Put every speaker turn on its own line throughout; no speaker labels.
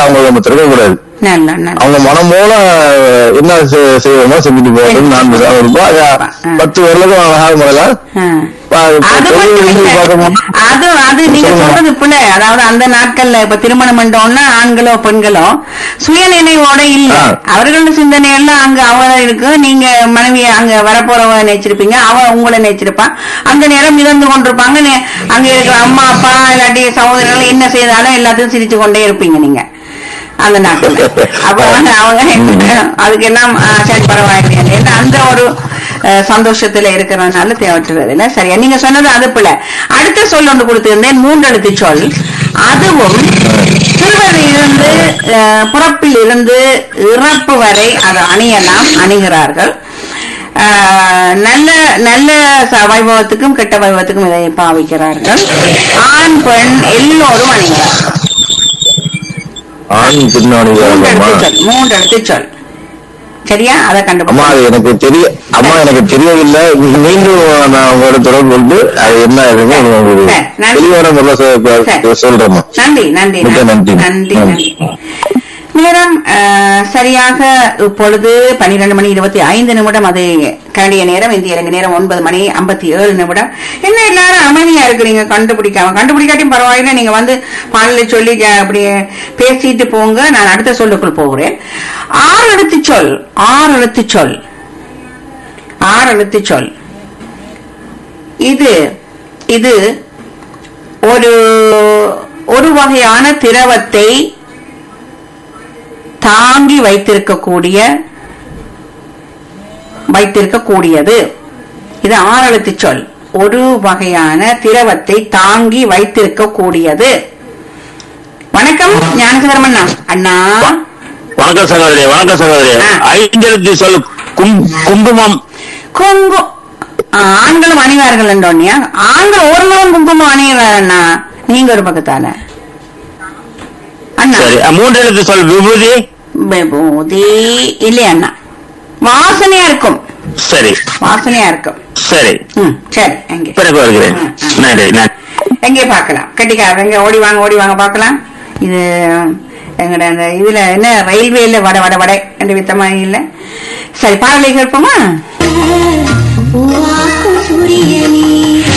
அவங்க நம்ம திறக்க கூடாது
நல்ல நல்ல
அவங்க மனம் போல என்ன செ- செய்வோமோ செஞ்சுட்டு போகணும் நான் இருப்போம் அது பத்து வருடம் அழகாக முறையில்
ஆ. அது மட்டும் இல்ல. அது அது நீங்க
சொல்லுங்க.
சொல்றது பிள்ளை அதாவது அந்த நாட்கள்ல இப்ப திருமணம் பண்ணோம்னா ஆண்களோ பெண்களோ சுய நினைவோட இல்ல
ஆ.
அவர்களோட சிந்தனை எல்லாம் அங்க அவ இருக்கு நீங்க மனைவிய அங்க வரப்போறவ நினைச்சிருப்பீங்க அவ உங்களை நினைச்சிருப்பான் அந்த நேரம் மிதந்து கொண்டிருப்பாங்க நே- அங்க இருக்கிற அம்மா அப்பா இல்லாட்டி சகோதரர்கள் என்ன செய்தாலும் எல்லாத்தையும் சிரிச்சு கொண்டே இருப்பீங்க நீங்க அந்த நாட்கள் அப்ப வந்து அவங்க அதுக்கு என்ன ஆ, சரி பரவாயில்லை ஏன்னா அந்த ஒரு அஹ், சந்தோஷத்துல இருக்கிறதுனால தேவைப்படுறது இல்ல சரியா நீங்க சொன்னது அது பிள்ளை அடுத்த சொல் ஒன்று கொடுத்திருந்தேன் மூன்றெழுத்து சொல் அதுவும் சிறுவர் இருந்து அஹ், பிறப்பில் இருந்து இறப்பு வரை அதை அணியலாம் அணிகிறார்கள் ஆஹ், நல்ல நல்ல ச- வைபவத்துக்கும் கெட்ட வைபவத்துக்கும் இதை பாவிக்கிறார்கள் ஆண் பெண் எல்லோரும் அணிகிறார்கள்
ஆண் பின்னாடி
மூன்றெழுத்து சொல் மூன்றெழுத்து சொல் சரியா அதை
அம்மா
கண்டுபிடிச்சு
அது எனக்கு தெரிய அம்மா எனக்கு தெரியவில்லை மீண்டும் நான் உங்களோட தொடர்பு கொண்டு அது என்ன இதுன்னு உங்களுக்கு
சரி, நன்றி.
தெளிவான முறையில் சொ-
சரி.
சொல்றேம்மா
நன்றி நன்றி
மிக்க நன்றி.
நன்றி
நன்றி.
நன்றி நேரம் அஹ், சரியாக இப்பொழுது பன்னிரண்டு மணி இருபத்தி ஐந்து நிமிடம் அது கனடிய நேரம் இந்திய இலங்கை நேரம் ஒன்பது மணி ஐம்பத்தி ஏழு நிமிடம் என்ன எல்லாரும் அமைதியா இருக்கிறீங்க கண்டுபிடிக்காம கண்டுபிடிக்காட்டியும் பரவாயில்லை நீங்க வந்து பாலில் சொல்லி அஹ், அப்படி பேசிட்டு போங்க நான் அடுத்த சொல்லுக்குள் போகிறேன் ஆறு எழுத்து சொல் ஆறு எழுத்து சொல் ஆறு எழுத்து சொல் இது இது ஒரு ஒரு வகையான திரவத்தை தாங்கி வைத்திருக்கக்கூடிய வைத்திருக்கக்கூடியது இது ஆறெழுத்து சொல் ஒரு வகையான திரவத்தை தாங்கி வைத்திருக்கக்கூடியது வணக்கம் ஞானசுந்தரம் அண்ணா அண்ணா
வணக்கம் சகோதரி வணக்கம் சகோதரி
ஆ.
ஐந்தெழுத்து சொல் கும்- குங்குமம்
குங்கு ஆ, ஆண்களும் அணிவார்கள் என்றோன்னியா ஆண்கள் ஒரு நாளும் குங்குமம் அணிகிறார் அண்ணா நீங்க ஒரு பக்கத்தால அண்ணா
சரி மூன்று எழுத்து சொல் விபூதி
விபூதி இல்லையா அண்ணா வாசனையா இருக்கும்
சரி
வாசனையா இருக்கும்
சரி
ம் சரி எங்க
பிறகு வருகிறேன்
ம், ம்.
நன்றி நன்றி
எங்கே பார்க்கலாம் கட்டிக்கார எங்க ஓடி வாங்க ஓடி வாங்க பார்க்கலாம் இது எங்கட அந்த இதுல என்ன ரயில்வேல வட வட வடை என்று வித்தமா இல்ல சரி பாடலை கேட்போமா
உருவாக்கும் சூரியனே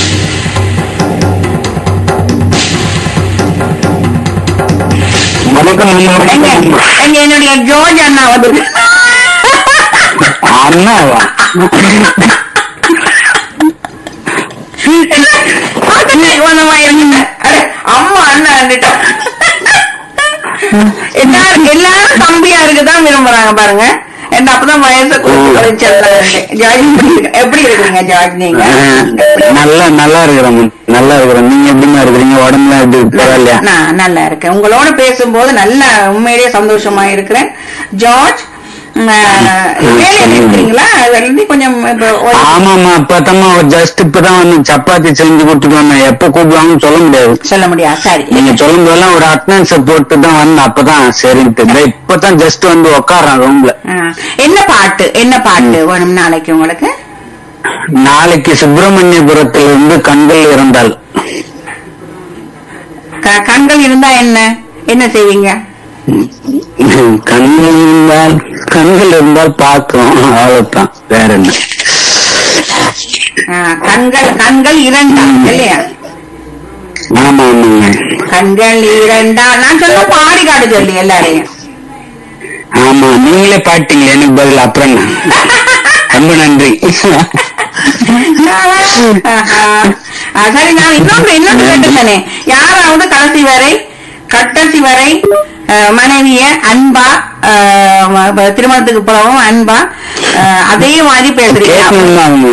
வணக்கம்
எங்க எங்க என்னுடைய ஜோர்ஜ் அண்ணா வந்து
அண்ணாவா
பார்த்துட்டு இவனமா இருந்தீங்க. அட, அம்மா அண்ணா இருந்துட்டா எல்லாரும் எல்லாரும் தம்பியா இருக்குதான் விரும்புறாங்க பாருங்க என்ன அப்பதான் வயசை குறிச்சு ஜார்ஜ் எப்படி இருக்கீங்க ஜார்ஜ் நீங்க
நல்லா நல்லா இருக்கிறேன் நல்லா இருக்கிறேன் நீங்க எப்படிமா இருக்கிறீங்க உடம்புலாம் எப்படி இருக்கு பரவாயில்லையா
நான் நல்லா இருக்கேன் உங்களோட பேசும்போது நல்ல உண்மையிலேயே சந்தோஷமா இருக்கிறேன் ஜார்ஜ் உம், அஹ், வேலையில இருக்கிறீங்களா அதுல இருந்து கொஞ்சம் இப்ப ஒரு-
ஆமாமா இப்பதாம்மா ஜஸ்ட் இப்பதான் வந்து சப்பாத்தி செஞ்சு கொடுத்துட்டு வந்தேன் எப்ப கூப்பிடுவாங்கன்னு சொல்ல முடியாது
சொல்ல முடியாது சரி
நீங்க சொல்லும் போதெல்லாம் ஒரு அட்டனன்ஸ் போட்டு தான் வந்தேன் அப்பதான் சரின்ட்டு இதோ இப்பதான் ஜஸ்ட் வந்து உட்காடுறேன் ரூம்ல
அஹ், என்ன பாட்டு என்ன பாட்டு வேணும் நாளைக்கு உங்களுக்கு
நாளைக்கு சுப்பிரமணியபுரத்துல இருந்து கண்கள் இருந்தால்
க- கண்கள் இருந்தா என்ன என்ன செய்வீங்க
கண்கள் இருந்தால் கண்கள் இருந்தால் பார்க்கும் அவ்வளவுதான் வேற என்ன
அஹ், கண்கள் கண்கள் இரண்டா இல்லையா
ஆமா ஆமாங்க
கண்கள் இரண்டா நான் சொல்ல பாடி காட்டு சொல்லி எல்லாரையும்
ஆமா நீங்களே பாட்டீங்க எனக்கு பதில் அப்புறம் என்ன? ரொம்ப நன்றி
ஆஹா. ஆ, சரி நான் இன்னொன்று இன்னொன்று கேட்டுத்தானே யாராவது கடைசி வரை கடைசி வரை அஹ், மனைவிய அன்பா அஹ், ம- திருமணத்துக்கு பிறகும் அன்பா அஹ், அதே மாதிரி பேசுறீங்க
கேட்கணுமா அவங்க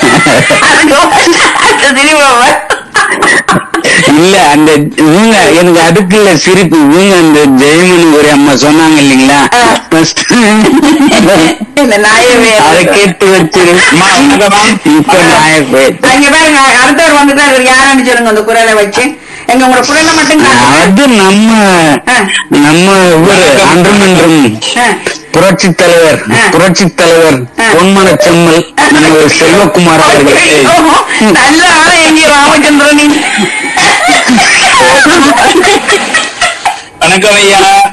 திரும்ப
இல்ல அந்த இவங்க எனக்கு அதுக்கு இல்ல சிரிப்பு இவங்க அந்த ஜெயமணி ஒரு அம்மா சொன்னாங்க இல்லைங்களா
ஆ.
First
இந்த நாயவே
அதை கேட்டு வச்சிரு இப்ப நாய போயிட்டு
அங்க பாருங்க அடுத்தவர் வந்துட்டா இவர் யாருன்னு சொல்லுங்க அந்த குரலை வச்சு எங்க உங்களோட குரலை மட்டும் காட்டுங்க.
அது நம்ம
ஆ.
நம்ம இவரு அன்றுமன்றும்
ஆ.
புரட்சி தலைவர்
ஆ.
புரட்சி தலைவர்
ஆ.
பொன்மன செம்மல் நம்ம செல்வகுமார் அவர்கள்
ஐயோ, நல்ல ஆளை எங்க ராமச்சந்திரன் நீ
வணக்கம் ஐயா